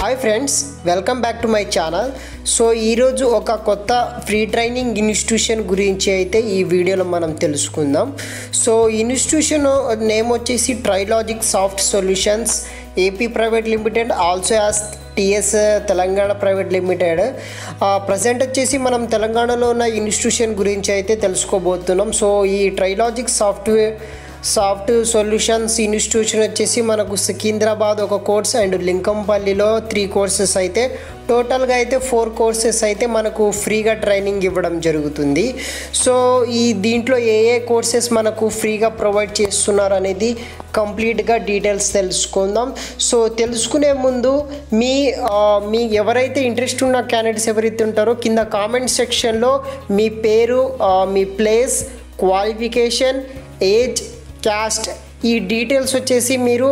hi friends welcome back to my channel so ఈరోజు ఒక కొత్త ఫ్రీ ట్రైనింగ్ ఇన్స్టిట్యూషన్ గురించి అయితే ఈ వీడియోలో మనం తెలుసుకుందాం సో ఇన్స్టిట్యూషన్ నేమ్ వచ్చేసి Trilogic soft solutions AP private limited also as TS Telangana private limited present వచ్చేసి మనం తెలంగాణలో ఉన్న ఇన్స్టిట్యూషన్ గురించి అయితే తెలుసుకోబోతున్నాం సో ఈ Trilogic software soft solutions institution వచ్చేసి మనకు సికింద్రాబాద్ ఒక కోర్స్ అండ్ లింకంపల్లిలో త్రీ కోర్సెస్ అయితే టోటల్గా అయితే ఫోర్ కోర్సెస్ అయితే మనకు ఫ్రీగా ట్రైనింగ్ ఇవ్వడం జరుగుతుంది సో ఈ దీంట్లో ఏ ఏ కోర్సెస్ మనకు ఫ్రీగా ప్రొవైడ్ చేస్తున్నారు అనేది కంప్లీట్గా డీటెయిల్స్ తెలుసుకుందాం సో తెలుసుకునే ముందు మీ ఆ, మీ ఎవరైతే ఇంట్రెస్ట్ ఉన్న క్యాండిడేట్స్ ఎవరైతే ఉంటారో కింద కామెంట్ సెక్షన్లో మీ పేరు ఆ, మీ ప్లేస్ క్వాలిఫికేషన్ ఏజ్ క్యాస్ట్ ఈ డీటెయిల్స్ వచ్చేసి మీరు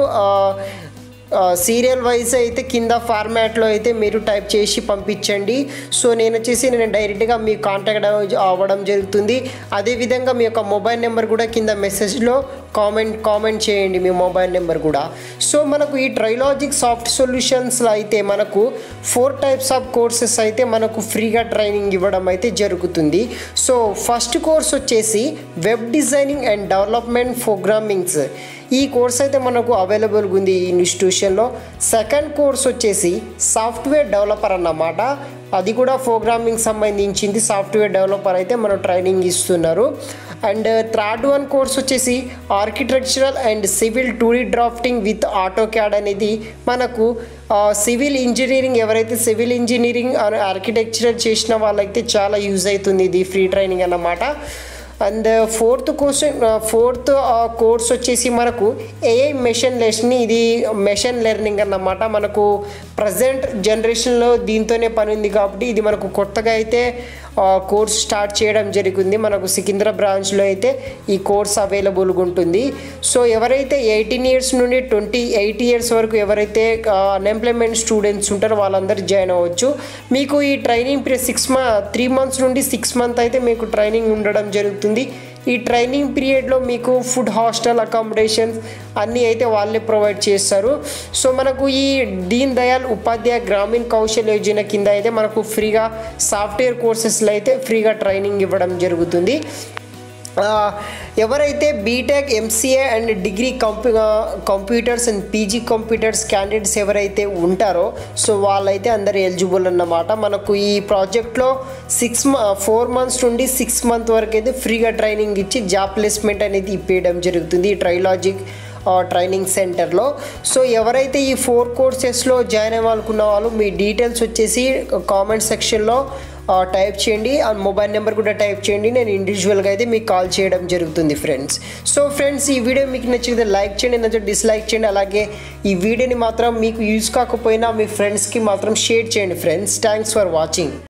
సీరియల్ వైజ్ అయితే కింద ఫార్మాట్లో అయితే మీరు టైప్ చేసి పంపించండి సో నేను వచ్చేసి నేను డైరెక్ట్గా మీ కాంటాక్ట్ అవ్వడం జరుగుతుంది అదేవిధంగా మీ యొక్క మొబైల్ నెంబర్ కూడా కింద మెసేజ్లో కామెంట్ కామెంట్ చేయండి మీ మొబైల్ నెంబర్ కూడా సో మనకు ఈ ట్రైలాజిక్ సాఫ్ట్ సొల్యూషన్స్లో అయితే మనకు ఫోర్ టైప్స్ ఆఫ్ కోర్సెస్ అయితే మనకు ఫ్రీగా ట్రైనింగ్ ఇవ్వడం అయితే జరుగుతుంది సో ఫస్ట్ కోర్స్ వచ్చేసి web designing and development programmings ఈ కోర్స్ అయితే మనకు అవైలబుల్గా ఉంది ఈ ఇన్స్టిట్యూషన్లో సెకండ్ కోర్స్ వచ్చేసి సాఫ్ట్వేర్ డెవలపర్ అన్నమాట అది కూడా ప్రోగ్రామింగ్ సంబంధించింది సాఫ్ట్వేర్ డెవలపర్ అయితే మనం ట్రైనింగ్ ఇస్తున్నారు అండ్ థర్డ్ వన్ కోర్స్ వచ్చేసి architectural and civil two D drafting with AutoCAD అనేది మనకు సివిల్ ఇంజనీరింగ్ ఎవరైతే సివిల్ ఇంజనీరింగ్ ఆర్కిటెక్చరల్ చేసిన వాళ్ళైతే చాలా యూజ్ అవుతుంది ఇది ఫ్రీ ట్రైనింగ్ అన్నమాట and fourth question fourth course వచ్చేసి మనకు ఏఐ మెషిన్ లెర్నింగ్ ఇది మెషిన్ లెర్నింగ్ అన్నమాట మనకు ప్రజెంట్ జనరేషన్లో దీంతోనే పని ఉంది కాబట్టి ఇది మనకు కొత్తగా అయితే కోర్స్ స్టార్ట్ చేయడం జరిగింది మనకు సికింద్రా బ్రాంచ్లో అయితే ఈ కోర్స్ అవైలబుల్గా ఉంటుంది సో ఎవరైతే ఎయిటీన్ ఇయర్స్ నుండి ట్వంటీ ఎయిట్ ఇయర్స్ వరకు ఎవరైతే అన్ఎంప్లాయ్మెంట్ స్టూడెంట్స్ ఉంటారో వాళ్ళందరూ జాయిన్ అవ్వచ్చు మీకు ఈ ట్రైనింగ్ పీరియడ్ సిక్స్ మ త్రీ మంత్స్ నుండి సిక్స్ మంత్ అయితే మీకు ట్రైనింగ్ ఉండడం జరుగుతుంది ఈ ట్రైనింగ్ పీరియడ్లో మీకు ఫుడ్ హాస్టల్ అకామిడేషన్స్ అన్నీ అయితే వాళ్ళే ప్రొవైడ్ చేస్తారు సో మనకు ఈ దీన్ దయాల్ ఉపాధ్యాయ గ్రామీణ కౌశల్ యోజన కింద అయితే మనకు ఫ్రీగా సాఫ్ట్వేర్ కోర్సెస్లో అయితే ఫ్రీగా ట్రైనింగ్ ఇవ్వడం జరుగుతుంది ఆ, ఎవరైతే బీటెక్ ఎంసీఏ అండ్ డిగ్రీ కంప్యూ computers and PG computers candidates ఎవరైతే ఉంటారో సో వాళ్ళైతే అందరు ఎలిజిబుల్ అన్నమాట మనకు ఈ ప్రాజెక్ట్లో సిక్స్ ఫోర్ మంత్స్ నుండి సిక్స్ మంత్ వరకు అయితే ఫ్రీగా ట్రైనింగ్ ఇచ్చి జాబ్ ప్లేస్మెంట్ అనేది ఇప్పించడం జరుగుతుంది ఈ ట్రైలాజిక్ ట్రైనింగ్ సెంటర్లో సో ఎవరైతే ఈ ఫోర్ కోర్సెస్లో జాయిన్ అవ్వాలనుకున్న వాళ్ళు మీ డీటెయిల్స్ వచ్చేసి కామెంట్ సెక్షన్లో టైప్ చేయండి ఆ మొబైల్ నెంబర్ కూడా టైప్ చేయండి నేను ఇండివిజువల్గా అయితే మీకు కాల్ చేయడం జరుగుతుంది ఫ్రెండ్స్ సో ఫ్రెండ్స్ ఈ వీడియో మీకు నచ్చితే లైక్ చేయండి నచ్చితే డిస్లైక్ చేయండి అలాగే ఈ వీడియోని మాత్రం మీకు యూజ్ కాకపోయినా మీ ఫ్రెండ్స్కి మాత్రం షేర్ చేయండి ఫ్రెండ్స్ థ్యాంక్స్ ఫర్ వాచింగ్